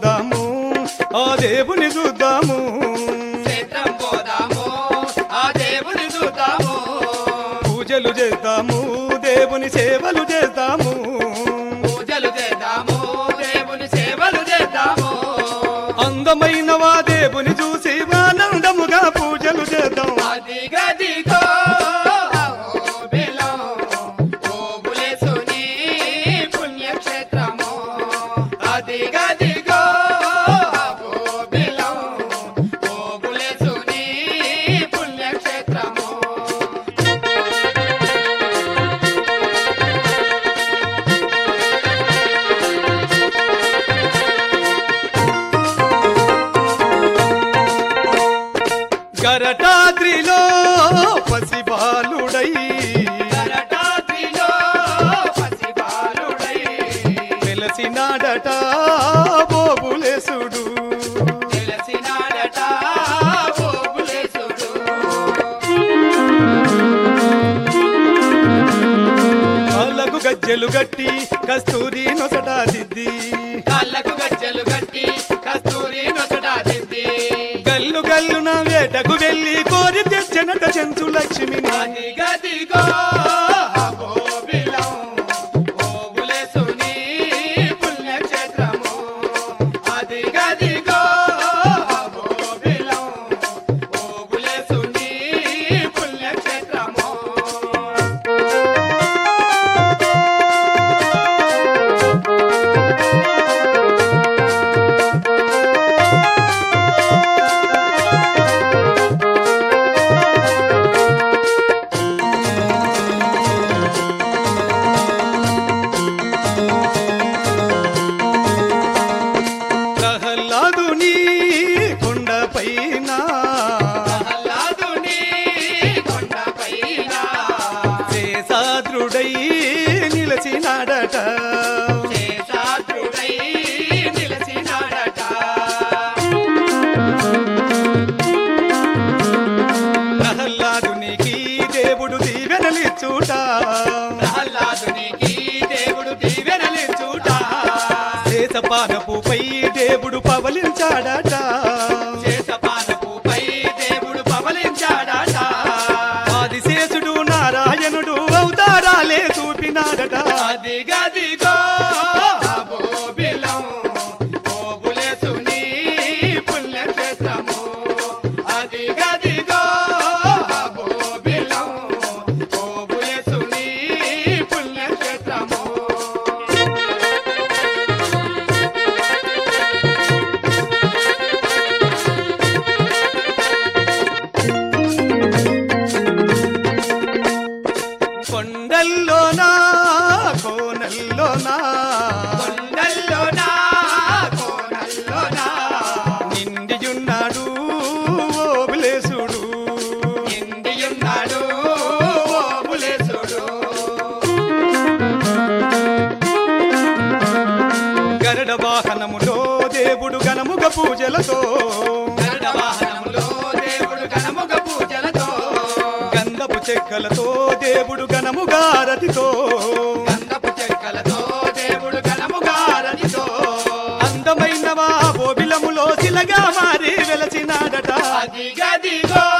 పోదాము ఆ దేవుని చూద్దాము క్షేత్రం పోదాము ఆ దేవుని చూద్దాము పూజలు చేద్దాము దేవుని సేవలు చేద్దాము పూజలు చేద్దాము దేవుని సేవలు చేద్దాము అందమైన వా దేవుని చూసి ఆనందముగా పూజలు చేద్దాం అది గదిగో అహోబిలం, ఓబులేసుని పుణ్యక్షేత్రము అది గదిగో అహోబిలం, ఓబులేసుని పుణ్యక్షేత్రము గరటాద్రిలో పసిబాలుడై కరటాద్రిలో పసిబాలుడై వెలసినాడట బోబులేసుడు తెలిసినాడట ఓబులేసుడు కాళ్ళకు గజ్జెలు గట్టి కస్తూరి నొసట దిద్ది కాళ్ళకు గజ్జలు కట్టి కస్తూరి నొసట దిద్ది గల్లు గల్లున వేటకు వెళ్ళి కోరి తెచ్చనట చెంచు లక్ష్మిని అది గదిగో అహోబిలం, ఓబులేసుని పుణ్యక్షేత్రము అది గదిగో అహోబిలం, ఓబులేసుని పుణ్యక్షేత్రము ప్రహ్లాదుని కొండపైన ప్రహ్లాదుని కొండపైన శేషాద్రుడై నిలచినాడట శేషాద్రుడై నిలిచినాడట. ప్రహ్లాదునికి దేవుడు దీవెనలిచ్చుట ప్రహ్లాదునికి దేవుడు దీవెనలిచ్చుట. శేషపానపుపై దేవుడు పవలించాడట శేషపానపుపై దేవుడు పవలించాడట. ఆదిశేషుడు నారాయణుడు అవతారాలే చూపినాడట అది గదిగో అబోబిలం, ఓబులేసుని పుణ్యక్షేత్రము. అది గదిగో అబోబిలం, ఓబులేసుని పుణ్యక్షేత్రము. కొండల్లోనా కోనల్లోనా కొండల్లోనా, కోనల్లోనా, నిండియున్నాడు ఓబులేసుడు నిండియున్నాడు ఓబులేసుడు. గరుడ వాహనములో దేవుడు గణముగ పూజలతో గరుడ వాహనములో దేవుడు గణముగ పూజలతో గంధపు చెక్కలతో దేవుడు గణముగారతితో గంధపు చెక్కలతో దేవుడు గణముగారనితో అందమైన వా బోబిలములో శిలగా మారి వెలసినాడట అది గదిగో